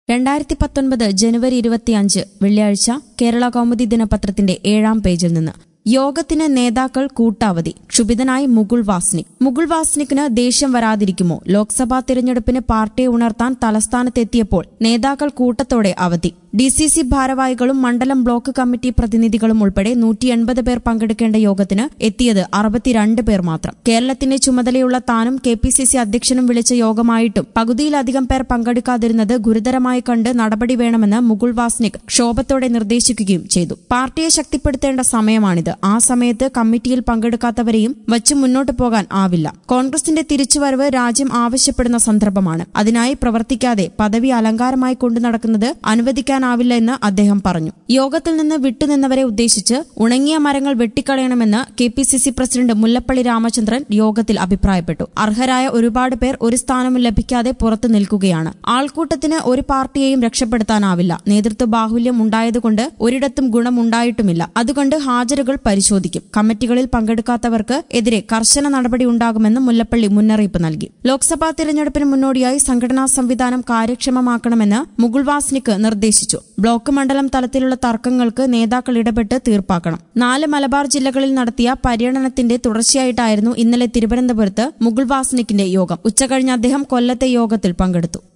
രണ്ടായിരത്തി പത്തൊൻപത് ജനുവരി ഇരുപത്തിയഞ്ച് വെള്ളിയാഴ്ച കേരള കൗമുദി ദിനപത്രത്തിന്റെ ഏഴാം പേജിൽ നിന്ന് യോഗത്തിന് നേതാക്കൾ കൂട്ടാവധി ക്ഷുഭിതനായി മുകുൾ വാസ്നിക് മുകുൾ വാസ്നിക്കിന് ദേഷ്യം വരാതിരിക്കുമോ ലോക്സഭാ തിരഞ്ഞെടുപ്പിന് പാർട്ടിയെ ഉണർത്താൻ തലസ്ഥാനത്തെത്തിയപ്പോൾ നേതാക്കൾ കൂട്ടത്തോടെ അവധി ഡി സി സി ഭാരവാഹികളും മണ്ഡലം ബ്ലോക്ക് കമ്മിറ്റി പ്രതിനിധികളും ഉൾപ്പെടെ നൂറ്റി എൺപത് പേർ പങ്കെടുക്കേണ്ട യോഗത്തിന് എത്തിയത് അറുപത്തിരണ്ട് പേർ മാത്രം കേരളത്തിന്റെ ചുമതലയുള്ള താനും കെ പി സി സി അധ്യക്ഷനും വിളിച്ച യോഗമായിട്ടും പകുതിയിലധികം പേർ പങ്കെടുക്കാതിരുന്നത് ഗുരുതരമായി കണ്ട് നടപടി വേണമെന്ന് മുകുൾ വാസ്നിക് ക്ഷോഭത്തോടെ നിർദ്ദേശിക്കുകയും ചെയ്തു പാർട്ടിയെ ശക്തിപ്പെടുത്തേണ്ട സമയമാണിത് ആ സമയത്ത് കമ്മിറ്റിയിൽ പങ്കെടുക്കാത്തവരെയും വച്ച് മുന്നോട്ട് പോകാൻ ആവില്ല കോൺഗ്രസിന്റെ തിരിച്ചുവരവ് രാജ്യം ആവശ്യപ്പെടുന്ന സന്ദർഭമാണ് അതിനായി പ്രവർത്തിക്കാതെ പദവി അലങ്കാരമായി കൊണ്ടു നടക്കുന്നത് അനുവദിക്കാനാവില്ല എന്ന് അദ്ദേഹം പറഞ്ഞു യോഗത്തിൽ നിന്ന് വിട്ടുനിന്നവരെ ഉദ്ദേശിച്ച് ഉണങ്ങിയ മരങ്ങൾ വെട്ടിക്കളയണമെന്ന് K P C C president Mullappally Ramachandran യോഗത്തിൽ അഭിപ്രായപ്പെട്ടു അർഹരായ ഒരുപാട് പേർ ഒരു സ്ഥാനവും ലഭിക്കാതെ പുറത്തു നിൽക്കുകയാണ് ആൾക്കൂട്ടത്തിന് ഒരു പാർട്ടിയെയും രക്ഷപ്പെടുത്താനാവില്ല നേതൃത്വ ബാഹുല്യം ഉണ്ടായതുകൊണ്ട് ഒരിടത്തും ഗുണമുണ്ടായിട്ടുമില്ല അതുകൊണ്ട് ഹാജരുകൾ പരിശോധിക്കും കമ്മിറ്റികളിൽ പങ്കെടുക്കാത്തവർക്ക് എതിരെ കർശന നടപടി ഉണ്ടാകുമെന്ന് മുല്ലപ്പള്ളി മുന്നറിയിപ്പ് നൽകി ലോക്സഭാ തിരഞ്ഞെടുപ്പിന് മുന്നോടിയായി സംഘടനാ സംവിധാനം കാര്യക്ഷമമാക്കണമെന്ന് മുകുൾ വാസ്നിക്ക് നിർദ്ദേശിച്ചു ബ്ലോക്ക് മണ്ഡലം തലത്തിലുള്ള തർക്കങ്ങൾക്ക് നേതാക്കൾ ഇടപെട്ട് തീർപ്പാക്കണം നാല് മലബാർ ജില്ലകളിൽ നടത്തിയ പര്യടനത്തിന്റെ തുടർച്ചയായിട്ടായിരുന്നു ഇന്നലെ തിരുവനന്തപുരത്ത് മുകുൾ വാസ്നിക്കിന്റെ യോഗം ഉച്ചകഴിഞ്ഞ് അദ്ദേഹം കൊല്ലത്തെ യോഗത്തിൽ പങ്കെടുത്തു